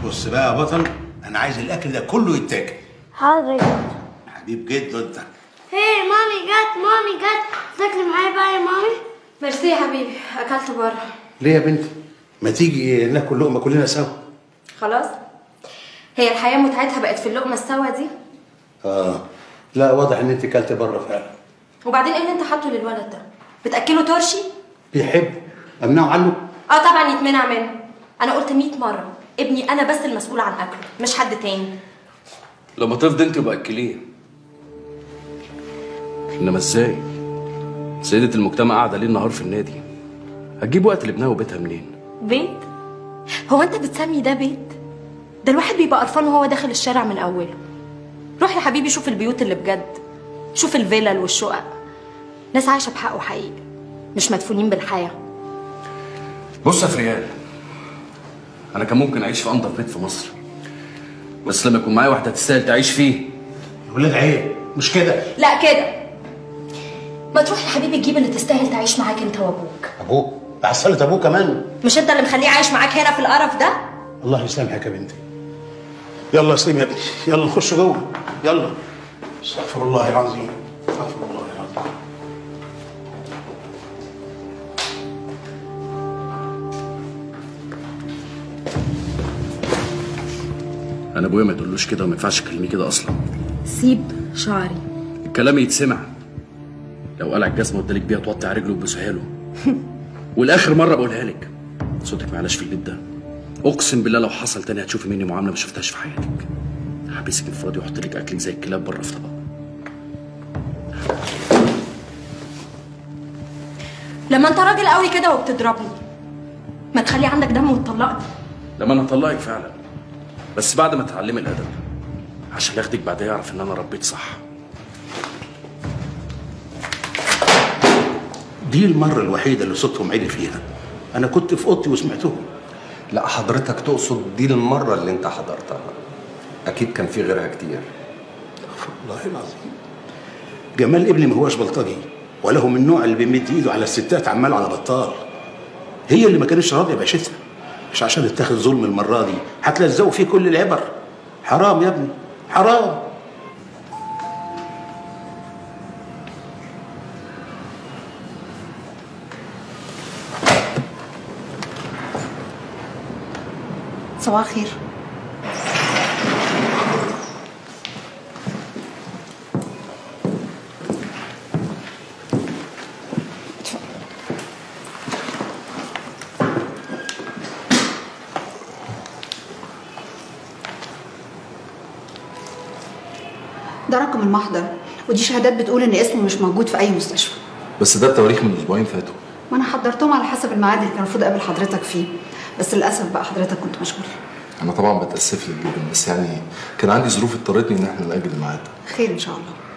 بص بقى يا بطل انا عايز الاكل ده كله يتاكل حاضر يا جد حبيب جدا انت هي مامي جت مامي جت تاكلي معايا بقى يا مامي ميرسي يا حبيبي اكلت بره ليه يا بنتي ما تيجي ناكل لقمه كلنا سوا خلاص هي الحياه متعتها بقت في اللقمه السوا دي اه لا واضح ان انت كلت بره فعلا وبعدين ايه اللي انت حاطه للولد ده بتاكله ترشي بيحب امنعه عنه اه طبعا يتمنع منه انا قلت 100 مره ابني انا بس المسؤول عن اكله مش حد تاني لما تفضي انت يبقى اكليه انما ازاي سيدة المجتمع قاعدة ليل نهار في النادي هتجيب وقت لابنها وبيتها منين بيت هو انت بتسمي ده بيت ده الواحد بيبقى قرفان وهو داخل الشارع من اوله روح يا حبيبي شوف البيوت اللي بجد شوف الفلل والشقق ناس عايشه بحقه حقيقي مش مدفونين بالحياه بص يا فريال انا كان ممكن اعيش في انضف بيت في مصر بس لما يكون معايا واحده تستاهل تعيش فيه ولاد عيب مش كده لا كده ما تروح يا حبيبي تجيب اللي تستاهل تعيش معاك انت وابوك ابوه بعسلت ابوه كمان مش انت اللي مخليه عايش معاك هنا في القرف ده الله يسامحك يا بنتي يلا يا سليم يا ابني يلا نخش جوه يلا استغفر الله العظيم استغفر الله العظيم انا ابويا ما تقولوش كده وما ينفعش تكلميه كده اصلا سيب شعري الكلام يتسمع لو قلع الجزمه وادالك بيها توطي على رجله وتبوسها له والاخر مره بقولها لك صوتك معلاش في البيت ده اقسم بالله لو حصل تاني هتشوفي مني معامله ما شفتهاش في حياتك هحبسك انفرادي واحط لك اكلك زي الكلاب بره في طبق لما انت راجل قوي كده وبتضربني ما تخلي عندك دم وتطلقني لما انا اطلقك فعلا بس بعد ما تتعلمي الادب عشان ياخدك بعدها يعرف ان انا ربيت صح دي المرة الوحيدة اللي صوتهم عالي فيها أنا كنت في أوضتي وسمعتهم لا حضرتك تقصد دي المرة اللي انت حضرتها أكيد كان في غيرها كتير استغفر الله العظيم جمال ابني ما هوش بلطجي ولا هو من النوع اللي بيمد ايده على الستات عمال على بطال هي اللي ما كانتش راضيه بعيشتها مش عشان اتخذ ظلم المره دي هتلزقوا فيه كل العبر حرام يا ابني حرام صباح الخير ده رقم المحضر ودي شهادات بتقول ان اسمه مش موجود في اي مستشفى بس ده التواريخ من اسبوعين فاتوا ما انا حضرتهم على حسب الميعاد اللي كان المفروض اقابل حضرتك فيه بس للاسف بقى حضرتك كنت مشغول انا طبعا بتاسف لك جدا بس يعني كان عندي ظروف اضطرتني ان احنا ناجل الميعاد خير ان شاء الله